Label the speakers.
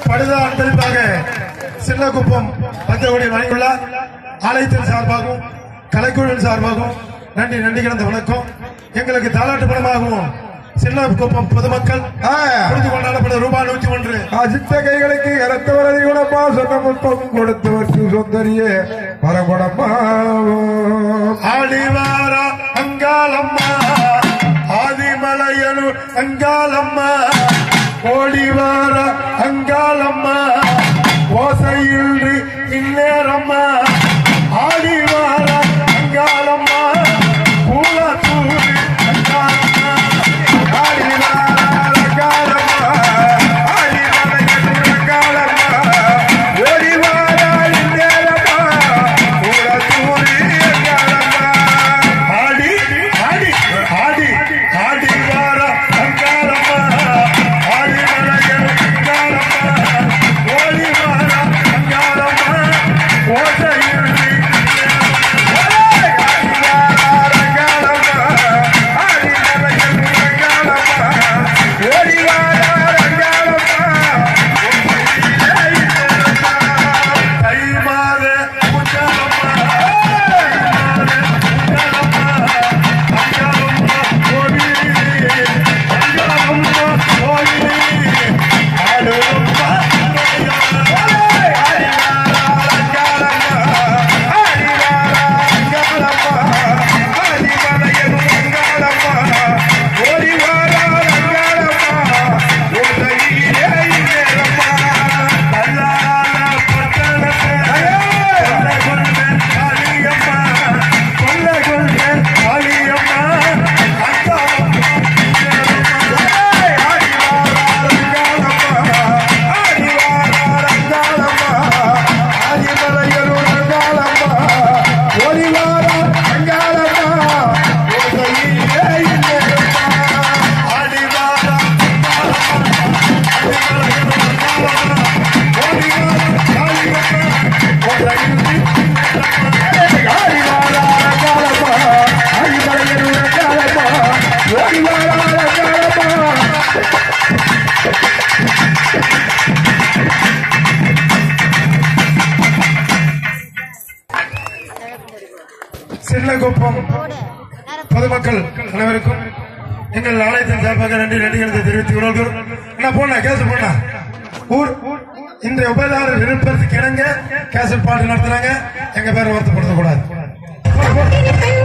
Speaker 1: படுதா அன்பளிப்பாக சில்லக்குப்பம் பத்திரகுடி வழங்கியுள்ளார் ஆலயத்தின் சார்பாகவும் கலைக்குழுவின் சார்பாகவும் நன்றி நன்றி கிடந்த வணக்கம் எங்களுக்கு தாலாட்டு படமாகவும் சில்லக்குப்பம் பொதுமக்கள்
Speaker 2: ஆ,
Speaker 1: புரிந்து கொண்டாடப்படும் ரூபாய் நூற்றி ஒன்று
Speaker 2: அசித்த கைகளுக்கு இறத்தவரதி குணமா சொன்ன முத்தம் கொடுத்தவர் சுந்தரியே பரகுணமா
Speaker 1: ஆடிவாரா அங்காளம்மா ஆதிமலையனு அங்காளம்மா ஓடிவார அங்காளம்மா ஓசையின்றி இந்நேரம்மா ஆடிவார அங்காளம்மா பூலத்தூரி அங்காளம்மா
Speaker 2: ஆடிவார அங்காளம்மா, ஆடிமலையனு அங்காளம்மா, ஓடிவாரா இந்நேரமா, கூடத்தூரி அங்காளம்மா.
Speaker 1: ஆடி ஆடி ஆடி ஆடி வார அங்காளம்மா ஆடி மலையனு அங்காளம்மா ஓடி வார அங்காளம்மா ஓசையின்றி கைமாத முத்தாலம்மா அங்காளம்மா ஓடி அங்காளம்மா ஓடி ஆடும்மா கல்லால பட்டணத்தை கொல்ல கொண்ட காளியம்மா கொல்ல கொண்ட காளியம்மா அங்காளம்மா ஆடிவாரா சில்லகுப்பம் பொதுமக்கள் அனைவருக்கும் எங்கள் ஆலயத்தின் சார்பாக நன்றி நன்றிகளை தெரிவித்துக் கொள்கிறோம் என்ன போனா கேசட் போனா ஊர் இந்த உபயதாரர் விருப்பத்துக்கு இணங்க கேசட் பாட்டு நடத்துறாங்க எங்க பேரை வருத்தப்படுத்தக்கூடாது
Speaker 3: அக்கினி பெண்